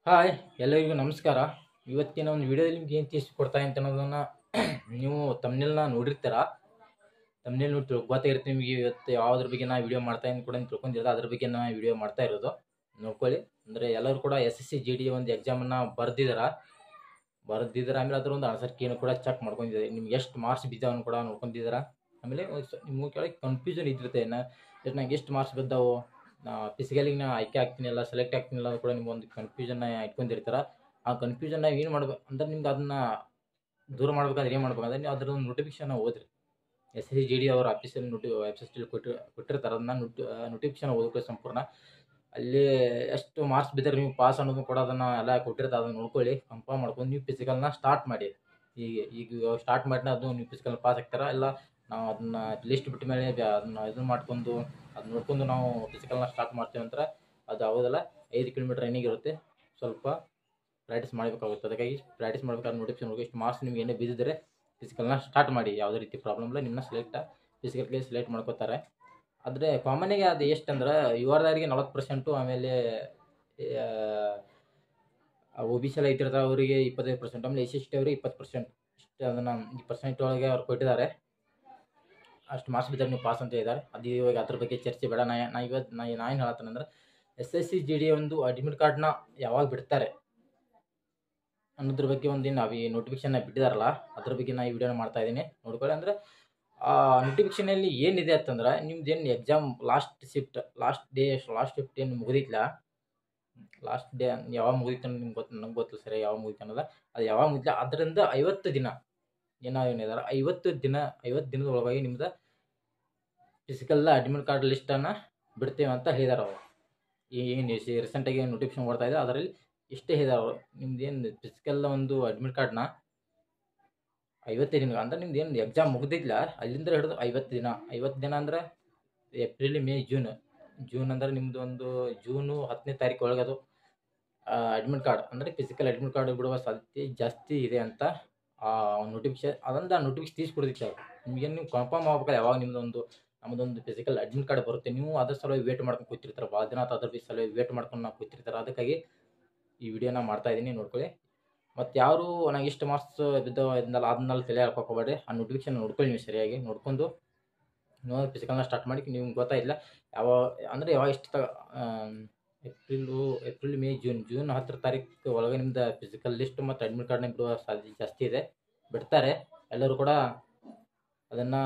hi ಎಲ್ಲರಿಗೂ ನಮಸ್ಕಾರ ಇವತ್ತಿನ ಒಂದು ವಿಡಿಯೋದಲ್ಲಿ ನಿಮ್ಗೆ ಏನು ತಿಳಿಸ್ಕೊಡ್ತಾ ಅಂತ ಅನ್ನೋದನ್ನು ನೀವು ತಮ್ಮನೆಲ್ನ ನೋಡಿರ್ತೀರ ತಮ್ಮನೇಲಿ ನೋಡಿ ತಿಳ್ ಗೊತ್ತಾಗಿರುತ್ತೆ ನಿಮಗೆ ಇವತ್ತು ಯಾವುದ್ರ ಬಗ್ಗೆ ನಾ ವಿಡಿಯೋ ಮಾಡ್ತಾ ಇದ್ದೀನಿ ಕೂಡ ನೀವು ತಿಳ್ಕೊಂಡಿರೋದು ಅದ್ರ ಬಗ್ಗೆ ನಾ ವಿಡಿಯೋ ಮಾಡ್ತಾ ಇರೋದು ನೋಡ್ಕೊಳ್ಳಿ ಅಂದರೆ ಎಲ್ಲರೂ ಕೂಡ S S C G D ಒಂದು ಎಕ್ಸಾಮನ್ನು ಬರೆದಿದ್ದಾರ ಬರೆದಿದ್ದಾರೆ ಆಮೇಲೆ ಅದ್ರ ಒಂದು ಆನ್ಸರ್ ಕೀನು ಕೂಡ ಚೆಕ್ ಮಾಡ್ಕೊಂಡಿದ್ದಾರೆ ನಿಮ್ಗೆ ಎಷ್ಟು ಮಾರ್ಕ್ಸ್ ಬಿದ್ದಾವನ್ನು ಕೂಡ ನೋಡ್ಕೊಂಡಿದ್ದೀರಾ ಆಮೇಲೆ ನಿಮ್ಗೆ ಕೆಳಗೆ ಕನ್ಫ್ಯೂಷನ್ ಇದ್ದಿರುತ್ತೆ ನಾ ಎಷ್ಟು ನಂಗೆ ಎಷ್ಟು ಮಾರ್ಕ್ಸ್ ಬಿದ್ದಾವು ನಾ ಫಿಸಿಕಲಿಗೆ ನಾ ಆಯ್ಕೆ ಆಗ್ತೀನಿಲ್ಲ ಸೆಲೆಕ್ಟ್ ಆಗ್ತೀನಿಲ್ಲ ಕೂಡ ನಿಮ್ಗೆ ಒಂದು ಕನ್ಫ್ಯೂಷನ್ನ ಇಟ್ಕೊಂಡಿರ್ತಾರ ಆ ಕನ್ಫ್ಯೂಷನ್ನ ಏನು ಮಾಡ್ಬೇಕು ಅಂದ್ರೆ ನಿಮ್ಗೆ ಅದನ್ನ ದೂರ ಮಾಡ್ಬೇಕಾದ್ರೆ ಏನು ಮಾಡ್ಬೇಕಂದ್ರೆ ನೀವು ಅದ್ರ ಒಂದು ನೋಟಿಫಿಕೇಶನ್ ಓದ್ರಿ ಎಸ್ ಎಸ್ ಜಿ ಡಿ ಅವ್ರ ಆಫೀಸಲ್ಲಿ ನೋಟಿ ವೆಬ್ಸೈಟಲ್ಲಿ ಕೊಟ್ಟು ಕೊಟ್ಟಿರ್ತಾರೆ ಅದನ್ನ ನೋಟಿ ನೋಟಿಫಿಕೇಶನ್ ಓದಕ್ಕೆ ಸಂಪೂರ್ಣ ಅಲ್ಲಿ ಎಷ್ಟು ಮಾರ್ಕ್ಸ್ ಬಿದ್ದರೆ ನೀವು ಪಾಸ್ ಅನ್ನೋದು ಕೂಡ ಅದನ್ನು ಎಲ್ಲ ಕೊಟ್ಟಿರ್ತಾರೆ ಅದನ್ನು ನೋಡ್ಕೊಳ್ಳಿ ಕನ್ಫರ್ಮ್ ಮಾಡ್ಕೊಂಡು ನೀವು ಫಿಸಿಕಲ್ನ ಸ್ಟಾರ್ಟ್ ಮಾಡಿ ಈಗ ಈಗ ಸ್ಟಾರ್ಟ್ ಮಾಡಿನ ಅದು ನೀವು ಫಿಸಿಕಲ್ ಪಾಸ್ ಆಗ್ತಾರ ಇಲ್ಲ ನಾವು ಅದನ್ನ ಲಿಸ್ಟ್ ಬಿಟ್ಟ ಮೇಲೆ ಬ್ಯಾ- ಅದನ್ನ ಇದನ್ನ ಮಾಡ್ಕೊಂಡು ಅದು ನೋಡ್ಕೊಂಡು ನಾವು ಫಿಸಿಕಲ್ನ ಸ್ಟಾರ್ಟ್ ಮಾಡ್ತೀವಿ ಅಂತ ಅದು ಆಗೋದಲ್ಲ ಐದು ಕಿಲೋಮೀಟರ್ ರನ್ನಿಂಗ್ ಇರುತ್ತೆ ಸ್ವಲ್ಪ ಪ್ರಾಕ್ಟೀಸ್ ಮಾಡಬೇಕಾಗುತ್ತೆ ಅದಕ್ಕಾಗಿ ಪ್ರಾಕ್ಟೀಸ್ ಮಾಡ್ಬೇಕಾದ್ರೆ ನೋಟಿಫಿಕೇಶನ್ ನೋಡಿ ಇಷ್ಟು ಮಾರ್ಕ್ಸ್ ನಿಮ್ಗೆ ಏನೇ ಬಿದ್ದಿದ್ರೆ ಫಿಸಿಕಲ್ನ ಸ್ಟಾರ್ಟ್ ಮಾಡಿ ಯಾವುದೇ ರೀತಿ ಪ್ರಾಬ್ಲಮ್ ಇಲ್ಲ ನಿಮ್ಮನ್ನ ಸೆಲೆಕ್ಟ್ ಫಿಸಿಕಲ್ಗೆ ಸೆಲೆಕ್ಟ್ ಮಾಡ್ಕೋತಾರೆ ಆದರೆ ಕಾಮನಿಗೆ ಅದು ಎಷ್ಟು ಅಂದ್ರೆ ಯುವರ್ದಾರಿಗೆ ನಲವತ್ತು ಪರ್ಸೆಂಟು ಆಮೇಲೆ ಒ ಬಿ ಸಿ ಎಲ್ಲ ಐತಿರ್ತಾರೆ ಅವರಿಗೆ ಇಪ್ಪತ್ತೈದು ಪರ್ಸೆಂಟ್ ಆಮೇಲೆ ಎಸ್ ಸಿ ಎಸ್ ಟಿ ಅವರಿಗೆ ಇಪ್ಪತ್ತು ಪರ್ಸೆಂಟ್ ಇಷ್ಟು ಅದನ್ನು ಈ ಪರ್ಸೆಂಟ್ ಒಳಗೆ ಅವ್ರು ಕೊಟ್ಟಿದ್ದಾರೆ ಅಷ್ಟು ಮಾರ್ಕ್ಸ್ ಬಿದ್ದರೆ ನೀವು ಪಾಸ್ ಅಂತ ಇದ್ದಾರೆ ಅದು ಇವಾಗ ಅದ್ರ ಬಗ್ಗೆ ಚರ್ಚೆ ಬೇಡ ನಾ ನಾ ಇವತ್ತು ನಾ ನಾ ಏನು ಹೇಳತ್ತೇನೆಂದ್ರೆ S S C G D ಒಂದು ಅಡ್ಮಿಟ್ ಕಾರ್ಡ್ನ ಯಾವಾಗ ಬಿಡ್ತಾರೆ ಅನ್ನೋದ್ರ ಬಗ್ಗೆ ಒಂದು ಏನು ಅವಿ ನೋಟಿಫಿಕೇಶನ್ ಬಿಟ್ಟಿದಾರಲ್ಲ ಅದ್ರ ಬಗ್ಗೆ ನಾ ಈ ವಿಡಿಯೋನ ಮಾಡ್ತಾ ಇದ್ದೀನಿ ನೋಡ್ಕೊಳ್ಳಿ ಅಂದರೆ ಆ ನೋಟಿಫಿಕೇಶನಲ್ಲಿ ಏನಿದೆ ಅಂತಂದ್ರೆ ನಿಮ್ದು ಏನು exam last shift last day last shift ಏನು ಮುಗಿದಿತ್ತಲ್ಲ ಲಾಸ್ಟ್ ಡೇ ಯಾವಾಗ ಮುಗಿತು ನಿಮ್ಗೆ ಗೊತ್ತು ನಂಗೆ ಗೊತ್ತಿಲ್ಲ ಸರಿ ಯಾವಾಗ ಮುಗಿತು ಅನ್ನೋದು ಅದು ಯಾವಾಗ ಮುಗಿಲ್ಲ ಅದರಿಂದ ಐವತ್ತು ದಿನ ಏನೋ ಏನಿದಾರೆ ಐವತ್ತು ದಿನ ಐವತ್ತು ದಿನದ ಒಳಗಾಗಿ ನಿಮ್ದು ಫಿಸಿಕಲ್ ಅಡ್ಮಿಟ್ ಕಾರ್ಡ್ ಲಿಸ್ಟನ್ನು ಬಿಡ್ತೇವೆ ಅಂತ ಹೇಳಿದಾರೆ ಅವರು ಏನು ರೀಸೆಂಟಾಗಿ ನೋಟಿಫಿಕೇಶನ್ ಕೊಡ್ತಾ ಇದೆ ಅದರಲ್ಲಿ ಇಷ್ಟೇ ಹೇಳಿದಾರೆ ಅವರು ನಿಮ್ದು ಏನು ಫಿಸಿಕಲ್ ಒಂದು ಅಡ್ಮಿಟ್ ಕಾರ್ಡ್ನ ಐವತ್ತೈದು ದಿನ ಅಂದ್ರೆ ನಿಮ್ದು ಏನು ಎಕ್ಸಾಮ್ ಮುಗ್ದಿಲ್ಲ ಅಲ್ಲಿಂದ ಹಿಡಿದು ಐವತ್ತು ದಿನ ಐವತ್ತು ದಿನ ಅಂದ್ರೆ ಏಪ್ರಿಲ್ ಮೇ ಜೂನ್ ಜೂನ್ ಅಂದ್ರೆ ನಿಮ್ಮದು ಒಂದು ಜೂನು ಹತ್ತನೇ ತಾರೀಕು ಒಳಗೆ ಅದು ಅಡ್ಮಿಟ್ ಕಾರ್ಡ್ ಅಂದರೆ ಫಿಸಿಕಲ್ ಅಡ್ಮಿಟ್ ಕಾರ್ಡ್ ಬಿಡುವ ಸಾಧ್ಯತೆ ಜಾಸ್ತಿ ಇದೆ ಅಂತ ಆ ನೋಟಿಫಿಕೇಶನ್ ಅದೊಂದು ಆ ನೋಟಿಫಿಕೇಶನ್ ತೀಸ್ಕೊಡ್ತಿತ್ತು ಅವ್ರು ನಿಮಗೆ ನೀವು ಕನ್ಫರ್ಮ್ ಆಗ್ಬೇಕಲ್ಲ ಯಾವಾಗ ನಿಮ್ಮದೊಂದು ನಮ್ಮದೊಂದು ಫಿಸಿಕಲ್ ಅಡ್ಮಿಟ್ ಕಾರ್ಡ್ ಬರುತ್ತೆ ನೀವು ಅದ್ರ ಸಲುವಾಗಿ ವೇಟ್ ಮಾಡ್ಕೊಂಡು ಕೂತಿರ್ತಾರೆ ಭಾಳ ದಿನ ಆತ ಅದ್ರ ಬಿ ಸಲುವಾಗಿ ವೇಟ್ ಮಾಡ್ಕೊಂಡು ನಾವು ಕೂತಿರ್ತಾರೆ ಅದಕ್ಕಾಗಿ ಈ ವಿಡಿಯೋನ ಮಾಡ್ತಾ ಇದ್ದೀನಿ ನೋಡ್ಕೊಳ್ಳಿ ಮತ್ತು ಯಾರು ನಂಗೆ ಇಷ್ಟು ಮಾರ್ಕ್ಸ್ ಬಿದ್ದವ ಇದನ್ನೆಲ್ಲ ಅದನ್ನೆಲ್ಲ ತಲೆ ಹಾಕೋಬೇಡ್ರಿ ಆ ನೋಟಿಫಿಕೇಶನ್ ನೋಡ್ಕೊಳ್ಳಿ ನೀವು ಸರಿಯಾಗಿ ನೋಡ್ಕೊಂಡು ನೀವು ಫಿಸಿಕಲ್ನ ಸ್ಟಾರ್ಟ್ ಮಾಡಿ ನಿಮ್ಗೆ ಗೊತ್ತಾಯಿಲ್ಲ ಯಾವ ಅಂದರೆ ಯಾವಾಗ ಇಷ್ಟು ತ April April May June June ಹತ್ತರ ತಾರೀಕು ಒಳಗೆ ನಿಮ್ದು ಫಿಸಿಕಲ್ ಲಿಸ್ಟ್ ಮತ್ತು ಅಡ್ಮಿಟ್ ಕಾರ್ಡ್ನ ಬಿಡುವ ಸಾಧ್ಯತೆ ಜಾಸ್ತಿ ಇದೆ ಬಿಡ್ತಾರೆ ಎಲ್ಲರೂ ಕೂಡ ಅದನ್ನು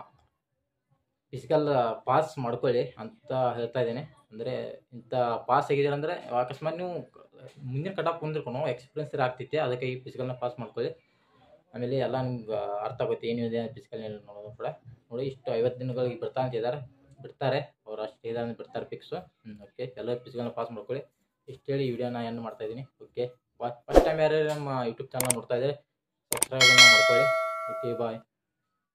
ಫಿಸಿಕಲ್ ಪಾಸ್ ಮಾಡ್ಕೊಳ್ಳಿ ಅಂತ ಹೇಳ್ತಾ ಇದ್ದೀನಿ ಅಂದರೆ ಇಂಥ ಪಾಸ್ ಆಗಿದ್ದೀರ ಅಂದರೆ ಅಕಸ್ಮಾತ್ ನೀವು ಮುಂದಿನ ಕಟಾಪ್ ಕುಂದಿರ್ಕೊಂಡು ಎಕ್ಸ್ಪೀರಿಯನ್ಸ್ ಆಗ್ತೈತೆ ಅದಕ್ಕೆ ಈ ಫಿಸಿಕಲ್ನ ಪಾಸ್ ಮಾಡ್ಕೊಳ್ಳಿ ಆಮೇಲೆ ಎಲ್ಲ ನಿಮ್ಗೆ ಅರ್ಥ ಆಗುತ್ತೆ ಏನಿದೆ ಫಿಸಿಕಲ್ ನೋಡೋದು ಕೂಡ ನೋಡಿ ಇಷ್ಟು ಐವತ್ತು ದಿನಗಳಿಗೆ ಬಿಡ್ತಾ ಅಂತ ಇದ್ದಾರೆ ಬಿಡ್ತಾರೆ ಅವ್ರು ಅಷ್ಟು ಇದಾದ್ರೆ ಬಿಡ್ತಾರೆ ಫಿಕ್ಸು ಹ್ಞೂ ಓಕೆ ಎಲ್ಲ ಫಿಸಿಕಲ್ನ ಪಾಸ್ ಮಾಡ್ಕೊಳ್ಳಿ ಇಷ್ಟು ಹೇಳಿ ಈ ವಿಡಿಯೋನ ಎಂಡ್ ಮಾಡ್ತಾ ಇದ್ದೀನಿ ಓಕೆ ಬಾಯ್ ಫಸ್ಟ್ ಟೈಮ್ ಯಾರು ನಮ್ಮ ಯೂಟ್ಯೂಬ್ ಚಾನಲ್ ನೋಡ್ತಾ ಇದ್ದಾರೆ ಸಬ್ಸ್ಕ್ರೈಬನ್ನು ಮಾಡ್ಕೊಳ್ಳಿ ಓಕೆ ಬಾಯ್